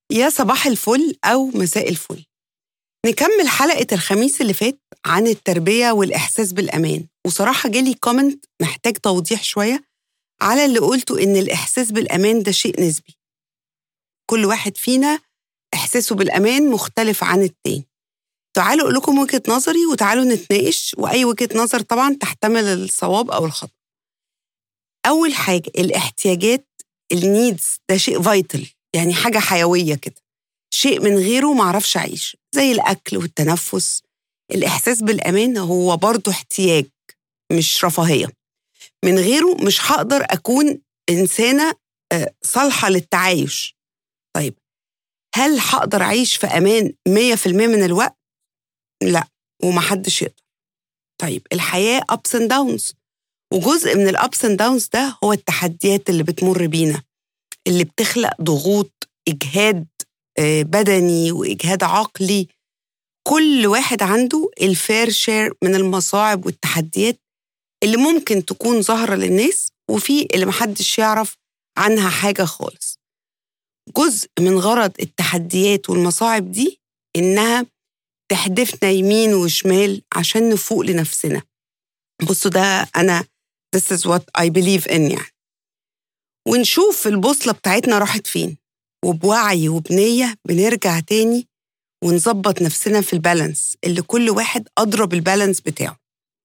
يا صباح الفل أو مساء الفل نكمل حلقة الخميس اللي فات عن التربية والإحساس بالأمان وصراحة جالي كومنت محتاج توضيح شوية على اللي قلته إن الإحساس بالأمان ده شيء نسبي كل واحد فينا إحساسه بالأمان مختلف عن التاني تعالوا أقول لكم وجهة نظري وتعالوا نتناقش وأي وجهة نظر طبعا تحتمل الصواب أو الخطأ أول حاجة الاحتياجات النيدز ده شيء فايتل يعني حاجة حيوية كده شيء من غيره معرفش أعيش زي الأكل والتنفس الإحساس بالأمان هو برضه احتياج مش رفاهية من غيره مش هقدر أكون إنسانة آه، صالحة للتعايش طيب هل هقدر أعيش في أمان 100% من الوقت؟ لا ومحدش يقدر طيب الحياة ups and downs وجزء من الابس اند داونز ده هو التحديات اللي بتمر بينا اللي بتخلق ضغوط اجهاد آه، بدني واجهاد عقلي كل واحد عنده الفير شير من المصاعب والتحديات اللي ممكن تكون ظاهره للناس وفي اللي محدش يعرف عنها حاجه خالص جزء من غرض التحديات والمصاعب دي انها تحدفنا يمين وشمال عشان نفوق لنفسنا بصوا ده انا this is what I believe in يعني ونشوف البوصلة بتاعتنا راحت فين وبوعي وبنية بنرجع تاني ونظبط نفسنا في البالانس اللي كل واحد أدرى بالبالانس بتاعه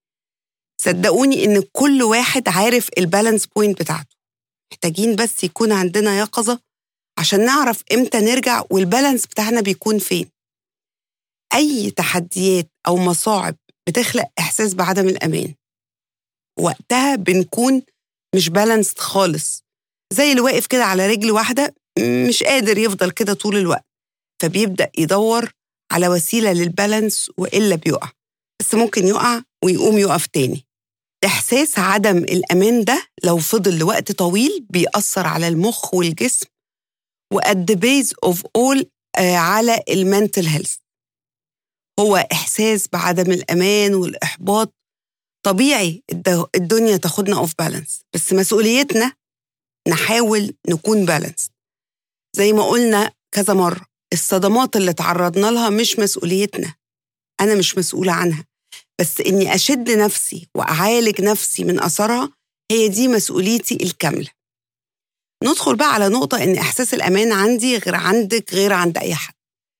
صدقوني إن كل واحد عارف البالانس بوينت بتاعته محتاجين بس يكون عندنا يقظة عشان نعرف إمتى نرجع والبالانس بتاعنا بيكون فين أي تحديات أو مصاعب بتخلق إحساس بعدم الأمان وقتها بنكون مش بالانسد خالص زي اللي واقف كده على رجل واحدة مش قادر يفضل كده طول الوقت فبيبدأ يدور على وسيلة للبالانس وإلا بيقع بس ممكن يقع ويقوم يقف تاني إحساس عدم الأمان ده لو فضل لوقت طويل بيأثر على المخ والجسم وات ذا بيز اوف اول على المنتل هيلث هو إحساس بعدم الأمان والإحباط طبيعي الدنيا تاخدنا اوف بالانس بس مسؤوليتنا نحاول نكون بالانس زي ما قلنا كذا مرة الصدمات اللي تعرضنا لها مش مسؤوليتنا أنا مش مسؤولة عنها بس إني أشد نفسي وأعالج نفسي من أثرها هي دي مسؤوليتي الكاملة ندخل بقى على نقطة إن إحساس الأمان عندي غير عندك غير عند أي حد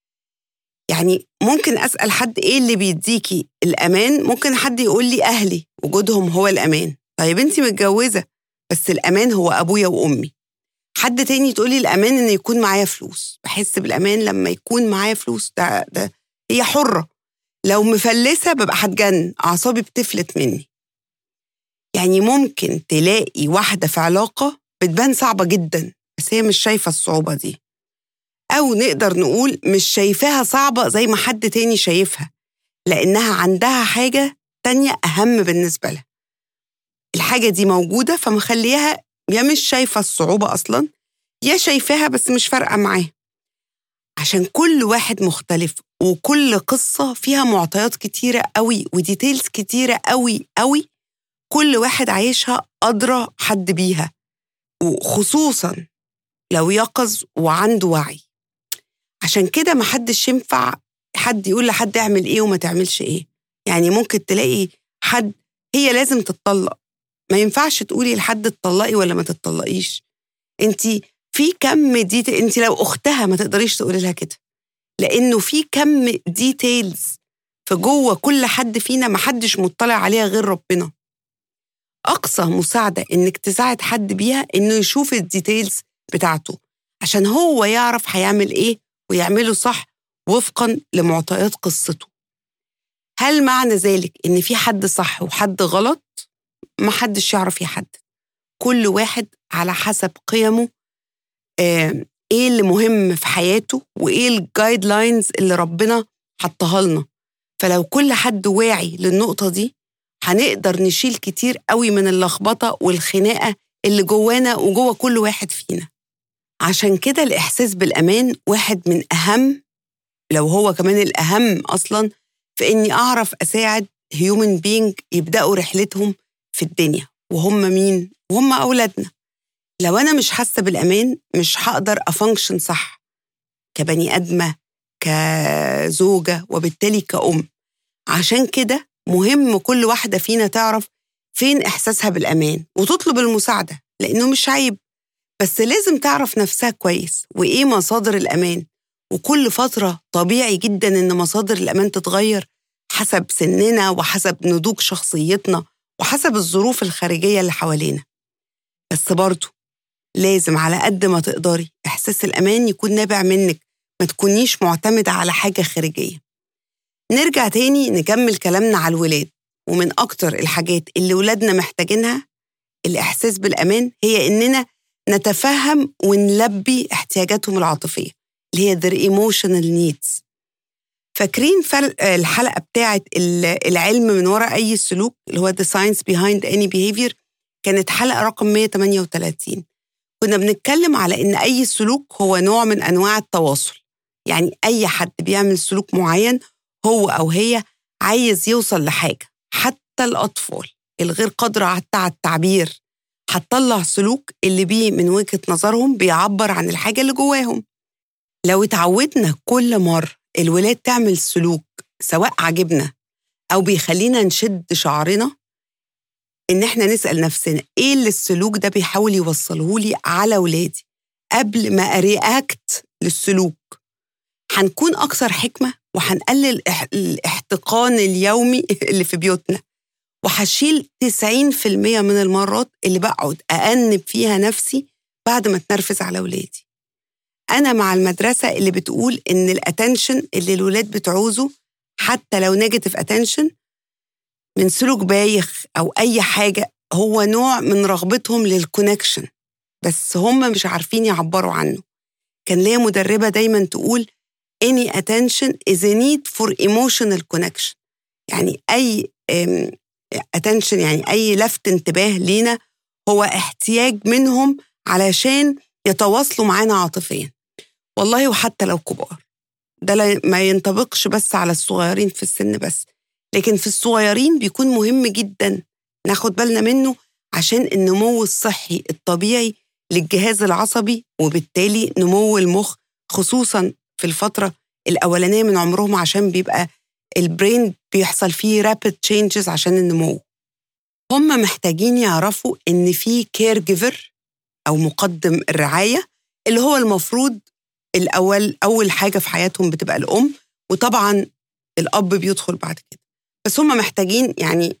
يعني ممكن اسال حد ايه اللي بيديكي الامان ممكن حد يقول لي اهلي وجودهم هو الامان طيب انت متجوزه بس الامان هو ابويا وامي حد تاني تقول لي الامان ان يكون معايا فلوس بحس بالامان لما يكون معايا فلوس ده ده هي حره لو مفلسه ببقى هتجن اعصابي بتفلت مني يعني ممكن تلاقي واحده في علاقه بتبان صعبه جدا بس هي مش شايفه الصعوبه دي أو نقدر نقول مش شايفاها صعبة زي ما حد تاني شايفها لأنها عندها حاجة تانية أهم بالنسبة لها الحاجة دي موجودة فمخليها يا مش شايفة الصعوبة أصلا يا شايفاها بس مش فارقة معاه عشان كل واحد مختلف وكل قصة فيها معطيات كتيرة قوي وديتيلز كتيرة قوي قوي كل واحد عايشها أدرى حد بيها وخصوصا لو يقظ وعنده وعي عشان كده ما حدش ينفع حد يقول لحد اعمل ايه وما تعملش ايه يعني ممكن تلاقي حد هي لازم تتطلق ما ينفعش تقولي لحد تطلقي ولا ما تتطلقيش انت في كم دي انت لو اختها ما تقدريش تقولي لها كده لانه في كم ديتيلز في جوه كل حد فينا ما حدش مطلع عليها غير ربنا اقصى مساعده انك تساعد حد بيها انه يشوف الديتيلز بتاعته عشان هو يعرف هيعمل ايه ويعمله صح وفقا لمعطيات قصته هل معنى ذلك ان في حد صح وحد غلط ما حدش يعرف يحدد كل واحد على حسب قيمه آه ايه اللي مهم في حياته وايه الجايد لاينز اللي ربنا حطها لنا فلو كل حد واعي للنقطة دي هنقدر نشيل كتير قوي من اللخبطة والخناقة اللي جوانا وجوه كل واحد فينا عشان كده الإحساس بالأمان واحد من أهم لو هو كمان الأهم أصلا في إني أعرف أساعد هيومن بينج يبدأوا رحلتهم في الدنيا وهم مين؟ وهم أولادنا لو أنا مش حاسة بالأمان مش هقدر أفانكشن صح كبني ادمه كزوجه وبالتالي كأم عشان كده مهم كل واحده فينا تعرف فين احساسها بالامان وتطلب المساعده لانه مش عيب بس لازم تعرف نفسها كويس وايه مصادر الامان وكل فتره طبيعي جدا ان مصادر الامان تتغير حسب سننا وحسب نضوج شخصيتنا وحسب الظروف الخارجيه اللي حوالينا بس برضه لازم على قد ما تقدري إحساس الأمان يكون نابع منك ما تكونيش معتمدة على حاجة خارجية نرجع تاني نكمل كلامنا على الولاد ومن أكتر الحاجات اللي ولادنا محتاجينها الإحساس بالأمان هي إننا نتفهم ونلبي احتياجاتهم العاطفية اللي هي their emotional needs فاكرين فرق الحلقة بتاعت العلم من وراء أي سلوك اللي هو the science behind any behavior كانت حلقة رقم 138 كنا بنتكلم على إن أي سلوك هو نوع من أنواع التواصل يعني أي حد بيعمل سلوك معين هو أو هي عايز يوصل لحاجة حتى الأطفال الغير قادرة حتى على التعبير هتطلع سلوك اللي بيه من وجهة نظرهم بيعبر عن الحاجة اللي جواهم لو اتعودنا كل مرة الولاد تعمل سلوك سواء عجبنا أو بيخلينا نشد شعرنا إن إحنا نسأل نفسنا إيه اللي السلوك ده بيحاول يوصله لي على ولادي قبل ما أرياكت للسلوك هنكون أكثر حكمة وهنقلل الاحتقان اليومي اللي في بيوتنا وهشيل 90% من المرات اللي بقعد أأنب فيها نفسي بعد ما اتنرفز على ولادي أنا مع المدرسة اللي بتقول إن الاتنشن اللي الولاد بتعوزه حتى لو نيجاتيف اتنشن من سلوك بايخ أو أي حاجة هو نوع من رغبتهم للكونكشن بس هم مش عارفين يعبروا عنه كان ليا مدربة دايما تقول any attention is a need for emotional connection يعني أي attention يعني أي لفت انتباه لينا هو احتياج منهم علشان يتواصلوا معانا عاطفيا والله وحتى لو كبار ده ما ينطبقش بس على الصغيرين في السن بس لكن في الصغيرين بيكون مهم جدا ناخد بالنا منه عشان النمو الصحي الطبيعي للجهاز العصبي وبالتالي نمو المخ خصوصا في الفترة الأولانية من عمرهم عشان بيبقى البرين بيحصل فيه رابid تشينجز عشان النمو هم محتاجين يعرفوا إن في كير جيفر أو مقدم الرعاية اللي هو المفروض الأول أول حاجة في حياتهم بتبقى الأم وطبعا الأب بيدخل بعد كده بس هم محتاجين يعني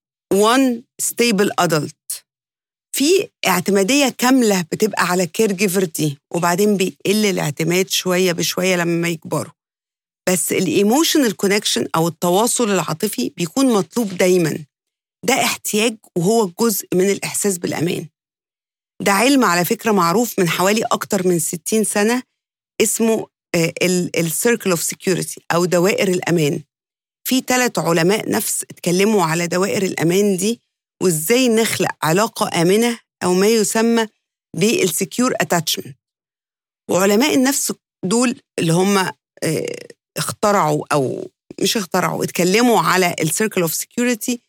one stable adult في اعتمادية كاملة بتبقى على كير جيفر دي وبعدين بيقل الاعتماد شوية بشوية لما يكبروا بس الايموشنال كونكشن أو التواصل العاطفي بيكون مطلوب دايما ده احتياج وهو جزء من الإحساس بالأمان ده علم على فكرة معروف من حوالي أكتر من 60 سنة اسمه السيركل اوف سكيورتي أو دوائر الأمان في ثلاث علماء نفس اتكلموا على دوائر الأمان دي وإزاي نخلق علاقة آمنة أو ما يسمى بالسكيور اتاتشمنت وعلماء النفس دول اللي هم اخترعوا أو مش اخترعوا اتكلموا على السيركل اوف سكيورتي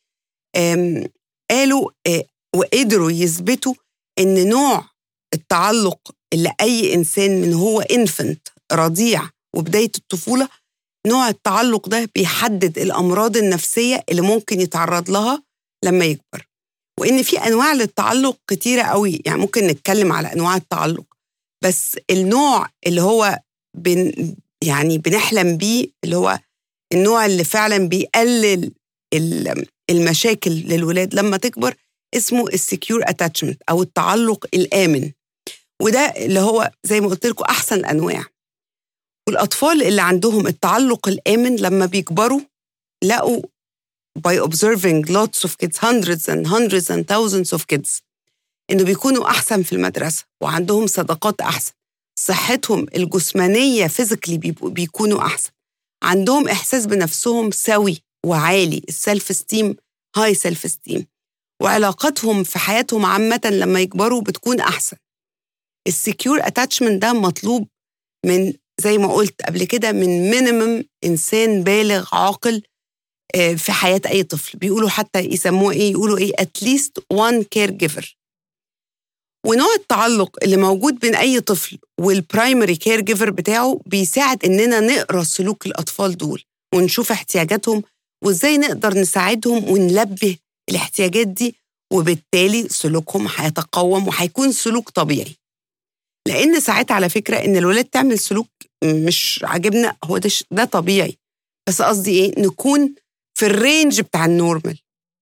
قالوا وقدروا يثبتوا ان نوع التعلق اللي اي انسان من هو انفنت رضيع وبدايه الطفوله نوع التعلق ده بيحدد الامراض النفسيه اللي ممكن يتعرض لها لما يكبر وان في انواع للتعلق كتيره قوي يعني ممكن نتكلم على انواع التعلق بس النوع اللي هو بن يعني بنحلم بيه اللي هو النوع اللي فعلا بيقلل المشاكل للولاد لما تكبر اسمه السكيور اتاتشمنت او التعلق الامن وده اللي هو زي ما قلت لكم احسن الانواع والأطفال اللي عندهم التعلق الآمن لما بيكبروا لقوا by observing lots of kids hundreds and hundreds and thousands of kids إنه بيكونوا أحسن في المدرسة وعندهم صداقات أحسن صحتهم الجسمانية فيزيكلي بيكونوا أحسن عندهم إحساس بنفسهم سوي وعالي السلف ستيم هاي سيلف ستيم وعلاقاتهم في حياتهم عامة لما يكبروا بتكون أحسن السكيور اتاتشمنت ده مطلوب من زي ما قلت قبل كده من مينيمم انسان بالغ عاقل في حياه اي طفل بيقولوا حتى يسموه ايه يقولوا ايه اتليست وان كير جيفر ونوع التعلق اللي موجود بين أي طفل والبرايمري كير جيفر بتاعه بيساعد إننا نقرأ سلوك الأطفال دول ونشوف احتياجاتهم وإزاي نقدر نساعدهم ونلبي الاحتياجات دي وبالتالي سلوكهم هيتقوم وهيكون سلوك طبيعي لأن ساعات على فكرة إن الولاد تعمل سلوك مش عاجبنا هو ده, ده طبيعي بس قصدي إيه نكون في الرينج بتاع النورمال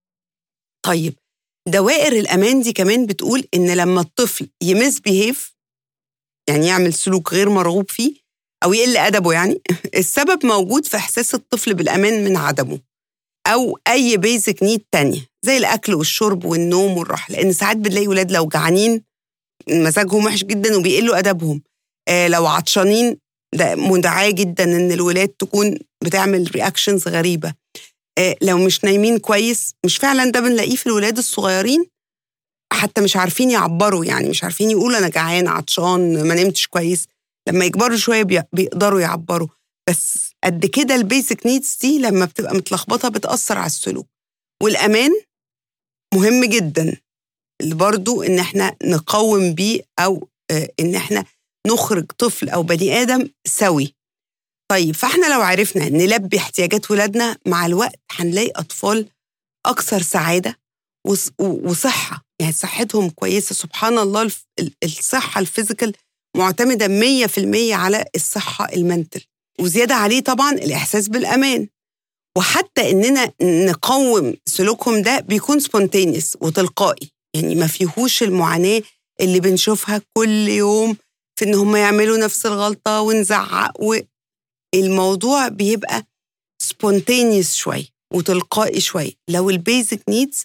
طيب دوائر الأمان دي كمان بتقول إن لما الطفل يمس بيهيف يعني يعمل سلوك غير مرغوب فيه أو يقل أدبه يعني السبب موجود في إحساس الطفل بالأمان من عدمه أو أي بيزك نيد تانية زي الأكل والشرب والنوم والراحة لأن ساعات بنلاقي ولاد لو جعانين مزاجهم وحش جدا وبيقلوا أدبهم آه لو عطشانين ده مدعاة جدا إن الولاد تكون بتعمل رياكشنز غريبة آه لو مش نايمين كويس مش فعلا ده بنلاقيه في الولاد الصغيرين حتى مش عارفين يعبروا يعني مش عارفين يقولوا أنا جعان عطشان ما نمتش كويس لما يكبروا شوية بيقدروا يعبروا بس قد كده البيسك نيدز دي لما بتبقى متلخبطة بتأثر على السلوك والأمان مهم جدا برضو إن احنا نقوم بيه أو إن احنا نخرج طفل أو بني آدم سوي طيب فاحنا لو عرفنا نلبي احتياجات ولادنا مع الوقت هنلاقي أطفال أكثر سعادة وصحة يعني صحتهم كويسة سبحان الله الصحة الفيزيكال معتمدة 100% على الصحة المنتل وزيادة عليه طبعا الإحساس بالأمان وحتى إننا نقوم سلوكهم ده بيكون سبونتينيوس وتلقائي يعني ما فيهوش المعاناة اللي بنشوفها كل يوم في إن هم يعملوا نفس الغلطة ونزعق والموضوع بيبقى سبونتينيوس شوية وتلقائي شوية لو البيزك نيدز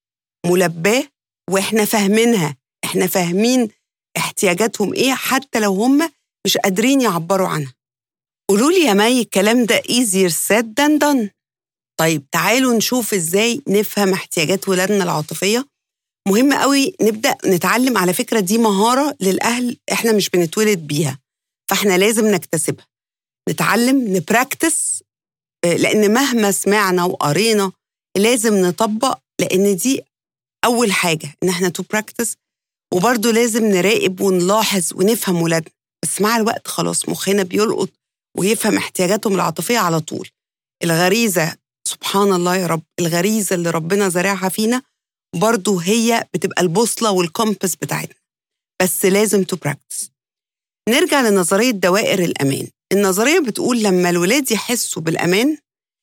ملباه واحنا فاهمينها احنا فاهمين احتياجاتهم ايه حتى لو هم مش قادرين يعبروا عنها قولوا لي يا مي الكلام ده easier said than done طيب تعالوا نشوف ازاي نفهم احتياجات ولادنا العاطفيه مهم قوي نبدا نتعلم على فكره دي مهاره للاهل احنا مش بنتولد بيها فاحنا لازم نكتسبها نتعلم نبراكتس لان مهما سمعنا وقرينا لازم نطبق لان دي اول حاجه ان احنا تو براكتس وبرضه لازم نراقب ونلاحظ ونفهم ولادنا بس مع الوقت خلاص مخنا بيلقط ويفهم احتياجاتهم العاطفيه على طول الغريزه سبحان الله يا رب الغريزه اللي ربنا زارعها فينا برضه هي بتبقى البوصله والكومبس بتاعتنا بس لازم تو براكتس نرجع لنظريه دوائر الامان النظريه بتقول لما الولاد يحسوا بالامان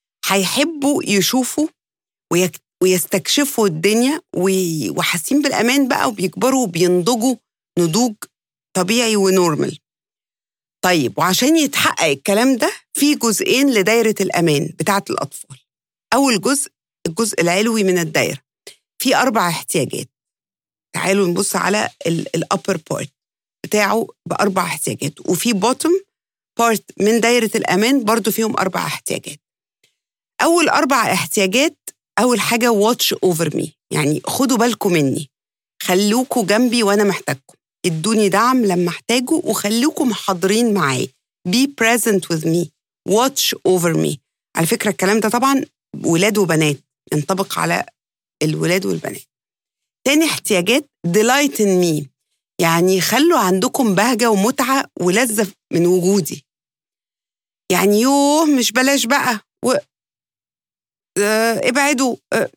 هيحبوا يشوفوا ويك ويستكشفوا الدنيا وحاسين بالامان بقى وبيكبروا وبينضجوا نضوج طبيعي ونورمال طيب وعشان يتحقق الكلام ده في جزئين لدايره الامان بتاعه الاطفال اول جزء الجزء العلوي من الدايره في اربع احتياجات تعالوا نبص على الابر بارت بتاعه باربع احتياجات وفي بوتوم بارت من دايره الامان برضو فيهم اربع احتياجات اول اربع احتياجات اول حاجه واتش اوفر مي يعني خدوا بالكم مني خلوكوا جنبي وانا محتاجكم ادوني دعم لما احتاجه وخلوكم حاضرين معايا be present with me watch over me على فكرة الكلام ده طبعا ولاد وبنات ينطبق على الولاد والبنات تاني احتياجات delight in me يعني خلوا عندكم بهجة ومتعة ولذة من وجودي يعني يوه مش بلاش بقى و... اه ابعدوا اه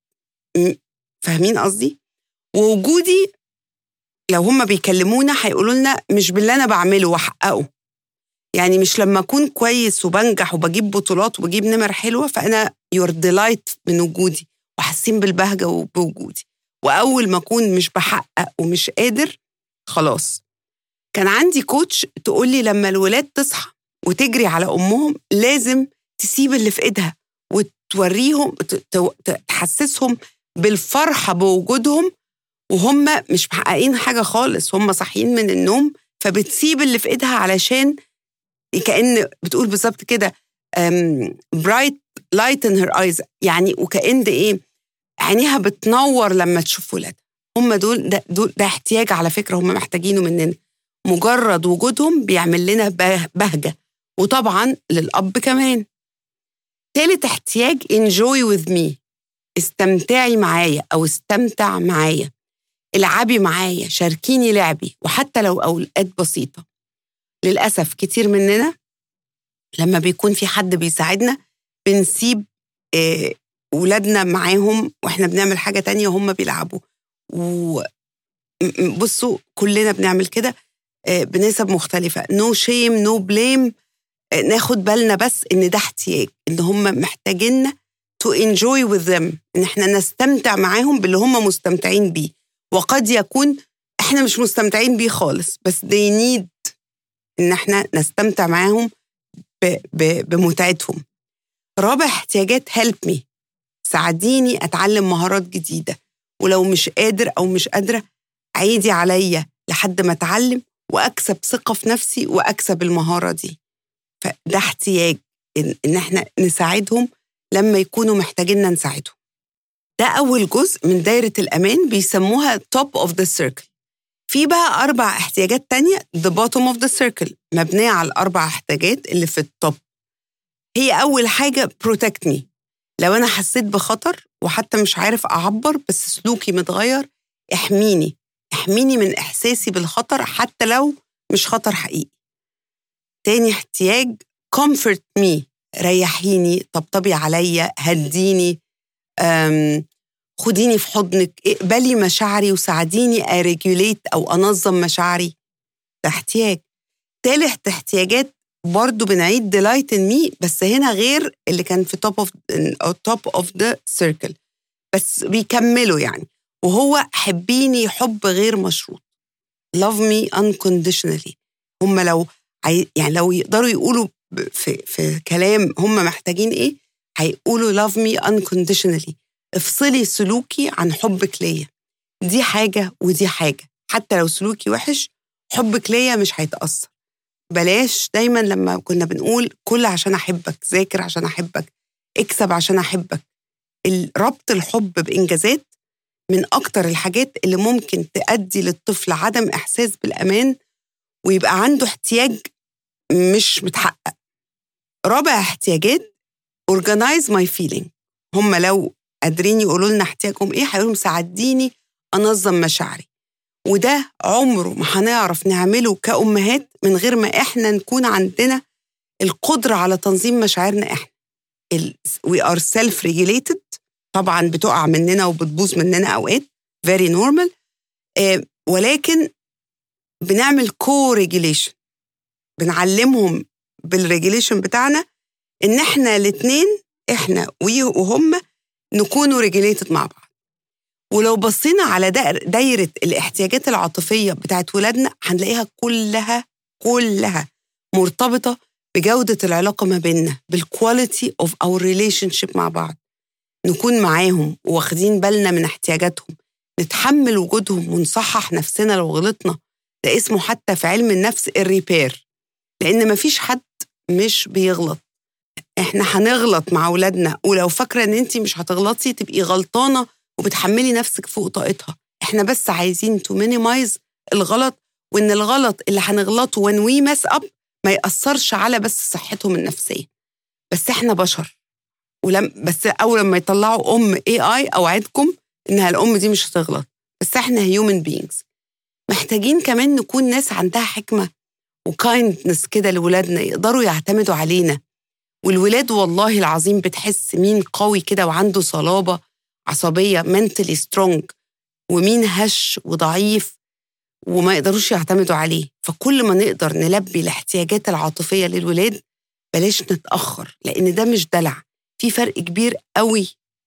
فاهمين قصدي؟ ووجودي لو هم بيكلمونا هيقولوا لنا مش باللي انا بعمله واحققه يعني مش لما اكون كويس وبنجح وبجيب بطولات وبجيب نمر حلوه فانا يور ديلايت من وجودي وحاسين بالبهجه وبوجودي واول ما اكون مش بحقق ومش قادر خلاص كان عندي كوتش تقول لي لما الولاد تصحى وتجري على امهم لازم تسيب اللي في ايدها وتوريهم تحسسهم بالفرحه بوجودهم وهم مش محققين حاجة خالص هم صاحيين من النوم فبتسيب اللي في ايدها علشان كأن بتقول بالظبط كده برايت لايت ان هير ايز يعني وكأن ده ايه عينيها بتنور لما تشوف ولادها هم دول ده, دول ده احتياج على فكرة هم محتاجينه مننا مجرد وجودهم بيعمل لنا بهجة وطبعا للأب كمان تالت احتياج enjoy with me استمتعي معايا أو استمتع معايا العبي معايا شاركيني لعبي وحتى لو أوقات بسيطة للأسف كتير مننا لما بيكون في حد بيساعدنا بنسيب آه، ولادنا معاهم واحنا بنعمل حاجة تانية وهم بيلعبوا وبصوا كلنا بنعمل كده آه، بنسب مختلفة نو شيم نو بليم ناخد بالنا بس ان ده احتياج ان هم محتاجيننا to enjoy with them ان احنا نستمتع معاهم باللي هم مستمتعين بيه وقد يكون احنا مش مستمتعين بيه خالص بس they need ان احنا نستمتع معاهم ب- ب- بمتعتهم رابع احتياجات help me ساعديني اتعلم مهارات جديده ولو مش قادر او مش قادره عيدي عليا لحد ما اتعلم واكسب ثقه في نفسي واكسب المهاره دي فده احتياج ان, إن احنا نساعدهم لما يكونوا محتاجيننا نساعدهم ده اول جزء من دايره الامان بيسموها top of the circle في بقى اربع احتياجات تانية the bottom of the circle مبنيه على الاربع احتياجات اللي في التوب هي اول حاجه protect me لو انا حسيت بخطر وحتى مش عارف اعبر بس سلوكي متغير احميني احميني من احساسي بالخطر حتى لو مش خطر حقيقي تاني احتياج comfort me ريحيني طبطبي عليا هديني أم، خديني في حضنك اقبلي مشاعري وساعديني اريجوليت او انظم مشاعري ده احتياج تالت احتياجات برضو بنعيد delight in me بس هنا غير اللي كان في top of top of the circle بس بيكملوا يعني وهو حبيني حب غير مشروط love me unconditionally هم لو عي... يعني لو يقدروا يقولوا ب- في في كلام هم محتاجين ايه هيقولوا love me unconditionally افصلي سلوكي عن حبك ليا دي حاجة ودي حاجة حتى لو سلوكي وحش حبك ليا مش هيتأثر بلاش دايما لما كنا بنقول كل عشان أحبك ذاكر عشان أحبك اكسب عشان أحبك ال- ربط الحب بإنجازات من أكتر الحاجات اللي ممكن تؤدي للطفل عدم إحساس بالأمان ويبقى عنده احتياج مش متحقق رابع احتياجات organize my feeling هم لو قادرين يقولوا لنا احتياجهم ايه هيقولوا لهم ساعديني انظم مشاعري وده عمره ما هنعرف نعمله كأمهات من غير ما احنا نكون عندنا القدرة على تنظيم مشاعرنا احنا ال- we are self regulated طبعا بتقع مننا وبتبوظ مننا اوقات very normal آه، ولكن بنعمل كو ريجيليشن بنعلمهم بالريجيليشن بتاعنا ان احنا الاثنين احنا وي وهم نكونوا ريجيليتد مع بعض ولو بصينا على دائر- دايره الاحتياجات العاطفيه بتاعت ولادنا هنلاقيها كلها كلها مرتبطه بجوده العلاقه ما بيننا بالكواليتي اوف اور ريليشن شيب مع بعض نكون معاهم واخدين بالنا من احتياجاتهم نتحمل وجودهم ونصحح نفسنا لو غلطنا ده اسمه حتى في علم النفس الريبير لان مفيش حد مش بيغلط احنا هنغلط مع اولادنا ولو فاكره ان انت مش هتغلطي تبقي غلطانه وبتحملي نفسك فوق طاقتها احنا بس عايزين تو مينيمايز الغلط وان الغلط اللي هنغلطه وان وي مس اب ما ياثرش على بس صحتهم النفسيه بس احنا بشر ولم بس اول لما يطلعوا ام اي اي اوعدكم انها الام دي مش هتغلط بس احنا هيومن بينجز محتاجين كمان نكون ناس عندها حكمه وكايندنس كده لولادنا يقدروا يعتمدوا علينا والولاد والله العظيم بتحس مين قوي كده وعنده صلابة عصبية mentally strong ومين هش وضعيف وما يقدروش يعتمدوا عليه فكل ما نقدر نلبي الاحتياجات العاطفية للولاد بلاش نتأخر لأن ده مش دلع في فرق كبير قوي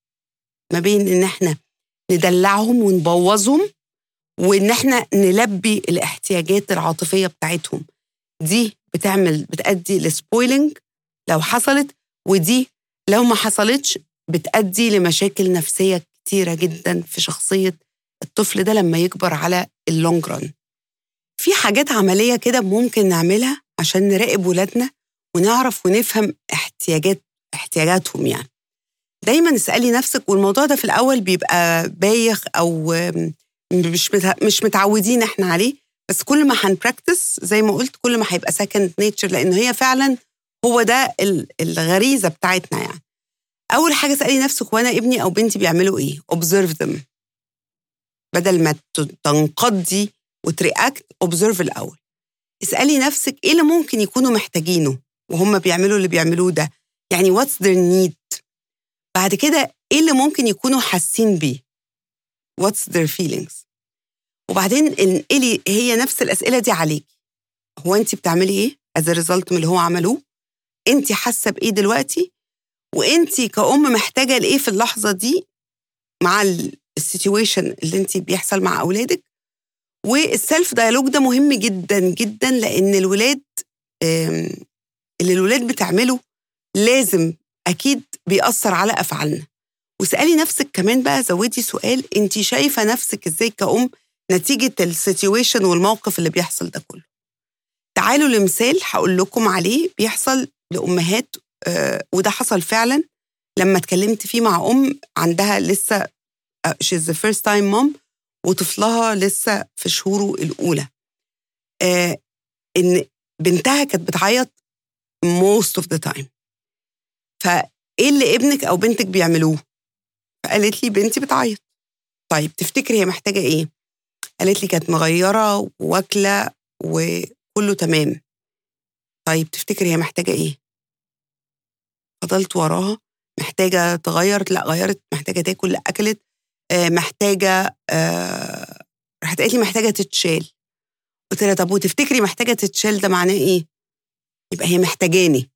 ما بين إن احنا ندلعهم ونبوظهم وإن احنا نلبي الاحتياجات العاطفية بتاعتهم دي بتعمل بتأدي لسبويلنج لو حصلت ودي لو ما حصلتش بتأدي لمشاكل نفسية كتيرة جدا في شخصية الطفل ده لما يكبر على اللونج ران في حاجات عملية كده ممكن نعملها عشان نراقب ولادنا ونعرف ونفهم احتياجات احتياجاتهم يعني دايما اسألي نفسك والموضوع ده في الأول بيبقى بايخ أو مش مش متعودين احنا عليه بس كل ما هنبراكتس زي ما قلت كل ما هيبقى سكند نيتشر لأن هي فعلا هو ده الغريزة بتاعتنا يعني أول حاجة اسألي نفسك وأنا ابني أو بنتي بيعملوا إيه observe them بدل ما تنقضي وترياكت اوبزرف الاول اسالي نفسك ايه اللي ممكن يكونوا محتاجينه وهم بيعملوا اللي بيعملوه ده يعني واتس their نيد بعد كده ايه اللي ممكن يكونوا حاسين بيه واتس their feelings وبعدين انقلي هي نفس الاسئله دي عليكي هو انت بتعملي ايه از ريزلت من اللي هو عملوه انت حاسه بايه دلوقتي وانت كأم محتاجه لايه في اللحظه دي مع السيتويشن اللي انت بيحصل مع اولادك والسيلف دايالوج ده مهم جدا جدا لان الولاد اللي الولاد بتعمله لازم اكيد بيأثر على افعالنا واسالي نفسك كمان بقى زودي سؤال انت شايفه نفسك ازاي كأم نتيجه السيتويشن والموقف اللي بيحصل ده كله تعالوا لمثال هقول لكم عليه بيحصل لامهات آه، وده حصل فعلا لما اتكلمت فيه مع ام عندها لسه she's the first time mom وطفلها لسه في شهوره الاولى آه ان بنتها كانت بتعيط most of the time فايه اللي ابنك او بنتك بيعملوه فقالت لي بنتي بتعيط طيب تفتكري هي محتاجه ايه قالت لي كانت مغيره واكله وكله تمام طيب تفتكري هي محتاجه ايه فضلت وراها محتاجه تغير لا غيرت محتاجه تاكل لا اكلت آه محتاجه آه راحت قالت لي محتاجه تتشال قلت لها طب وتفتكري محتاجه تتشال ده معناه ايه يبقى هي محتاجاني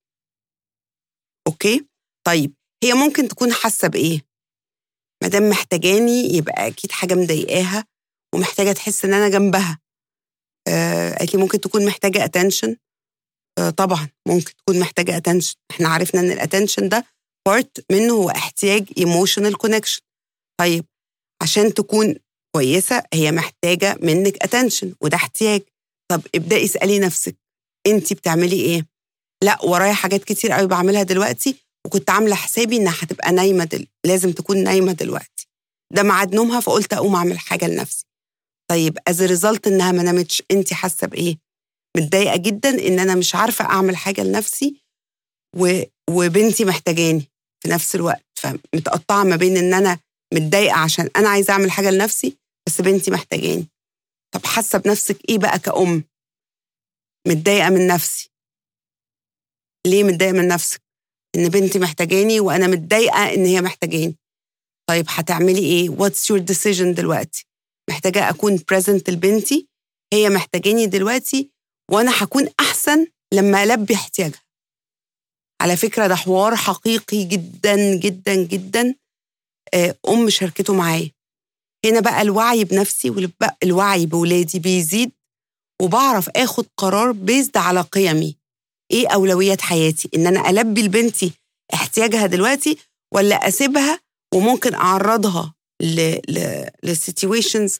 اوكي طيب هي ممكن تكون حاسه بايه ما دام محتاجاني يبقى اكيد حاجه مضايقاها ومحتاجه تحس ان انا جنبها آه قالت لي ممكن تكون محتاجه اتنشن آه طبعا ممكن تكون محتاجه اتنشن احنا عرفنا ان الاتنشن ده بارت منه هو احتياج ايموشنال كونكشن طيب عشان تكون كويسه هي محتاجه منك اتنشن وده احتياج طب ابداي اسالي نفسك انت بتعملي ايه لا ورايا حاجات كتير قوي بعملها دلوقتي وكنت عامله حسابي انها هتبقى نايمه دل... لازم تكون نايمه دلوقتي ده ميعاد نومها فقلت اقوم اعمل حاجه لنفسي طيب از ريزلت انها ما نامتش انت حاسه بايه متضايقه جدا ان انا مش عارفه اعمل حاجه لنفسي و... وبنتي محتاجاني في نفس الوقت فمتقطعه ما بين ان انا متضايقه عشان انا عايزه اعمل حاجه لنفسي بس بنتي محتاجاني طب حاسه بنفسك ايه بقى كأم متضايقه من نفسي ليه متضايقه من نفسك ان بنتي محتاجاني وانا متضايقه ان هي محتاجاني طيب هتعملي ايه واتس يور ديسيجن دلوقتي محتاجه اكون بريزنت لبنتي هي محتاجاني دلوقتي وانا هكون احسن لما البي احتياجها على فكره ده حوار حقيقي جدا جدا جدا آه، ام شاركته معايا هنا بقى الوعي بنفسي والوعي بولادي بيزيد وبعرف اخد قرار بيزد على قيمي ايه اولويات حياتي ان انا البي لبنتي احتياجها دلوقتي ولا اسيبها وممكن اعرضها لسيتويشنز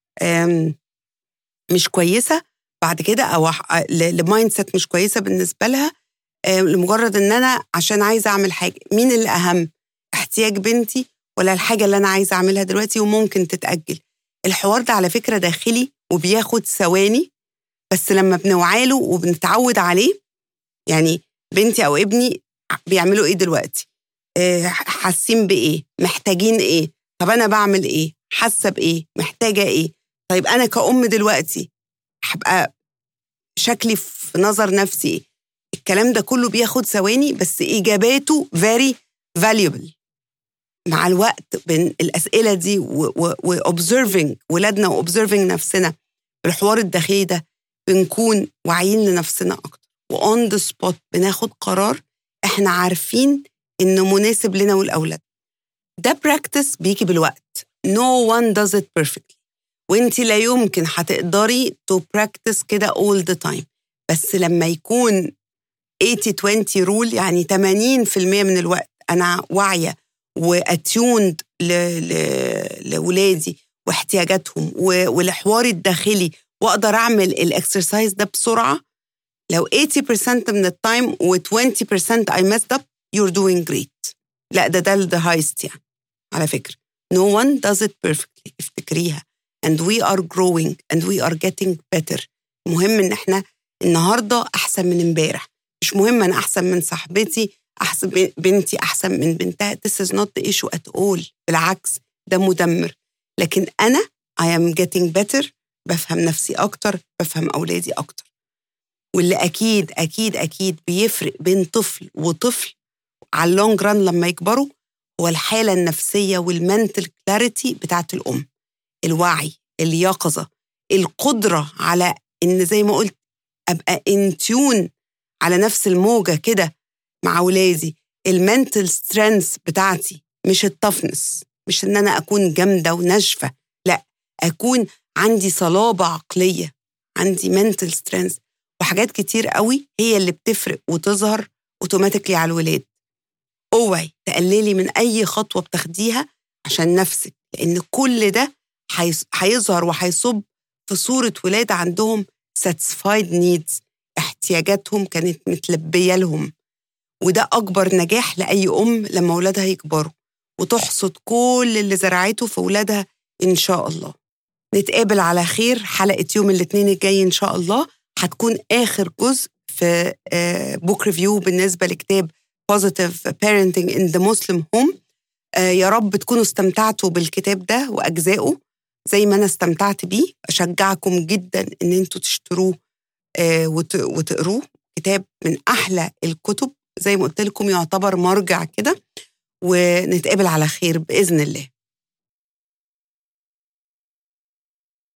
مش كويسه بعد كده او لمايند سيت مش كويسه بالنسبه لها لمجرد ان انا عشان عايزه اعمل حاجه مين اللي اهم احتياج بنتي ولا الحاجه اللي انا عايزه اعملها دلوقتي وممكن تتاجل الحوار ده على فكره داخلي وبياخد ثواني بس لما بنوعاله وبنتعود عليه يعني بنتي او ابني بيعملوا ايه دلوقتي آه، حاسين بايه محتاجين ايه طب انا بعمل ايه حاسه بايه محتاجه ايه طيب انا كأم دلوقتي هبقى شكلي في نظر نفسي ايه الكلام ده كله بياخد ثواني بس اجاباته very valuable مع الوقت بين الاسئله دي وobserving ولادنا وobserving نفسنا الحوار الداخلي ده بنكون واعيين لنفسنا اكتر وأون ذا سبوت بناخد قرار احنا عارفين انه مناسب لنا والاولاد ده براكتس بيجي بالوقت no one does it perfectly وانت لا يمكن هتقدري to practice كده all the time بس لما يكون 80 20 رول يعني 80% من الوقت انا واعيه واتيوند لولادي واحتياجاتهم والحوار الداخلي واقدر اعمل الاكسرسايز ده بسرعه لو 80% من التايم و20% I messed up you're doing great لا ده ده the highest يعني على فكرة no one does it perfectly افتكريها and we are growing and we are getting better مهم ان احنا النهارده احسن من امبارح مش مهم انا احسن من صاحبتي احسن بنتي احسن من بنتها this is not the issue at all بالعكس ده مدمر لكن انا I am getting better بفهم نفسي أكتر بفهم أولادي أكتر واللي أكيد أكيد أكيد بيفرق بين طفل وطفل على اللونج ران لما يكبروا هو الحالة النفسية والمنتل كلاريتي بتاعت الأم الوعي اليقظة القدرة على إن زي ما قلت أبقى ان تيون على نفس الموجة كده مع ولادي المنتل سترينث بتاعتي مش التفنس مش إن أنا أكون جامدة وناشفة لا أكون عندي صلابة عقلية عندي منتل سترينث وحاجات كتير قوي هي اللي بتفرق وتظهر اوتوماتيكلي على الولاد اوعي تقللي من اي خطوه بتاخديها عشان نفسك لان كل ده هيظهر وهيصب في صوره ولاد عندهم satisfied needs احتياجاتهم كانت متلبيه لهم وده اكبر نجاح لاي ام لما اولادها يكبروا وتحصد كل اللي زرعته في اولادها ان شاء الله نتقابل على خير حلقه يوم الاثنين الجاي ان شاء الله هتكون اخر جزء في بوك آه، ريفيو بالنسبه لكتاب Positive Parenting in the Muslim Home آه، يا رب تكونوا استمتعتوا بالكتاب ده واجزائه زي ما انا استمتعت بيه اشجعكم جدا ان انتوا تشتروه آه، وتقروه كتاب من احلى الكتب زي ما قلت لكم يعتبر مرجع كده ونتقابل على خير باذن الله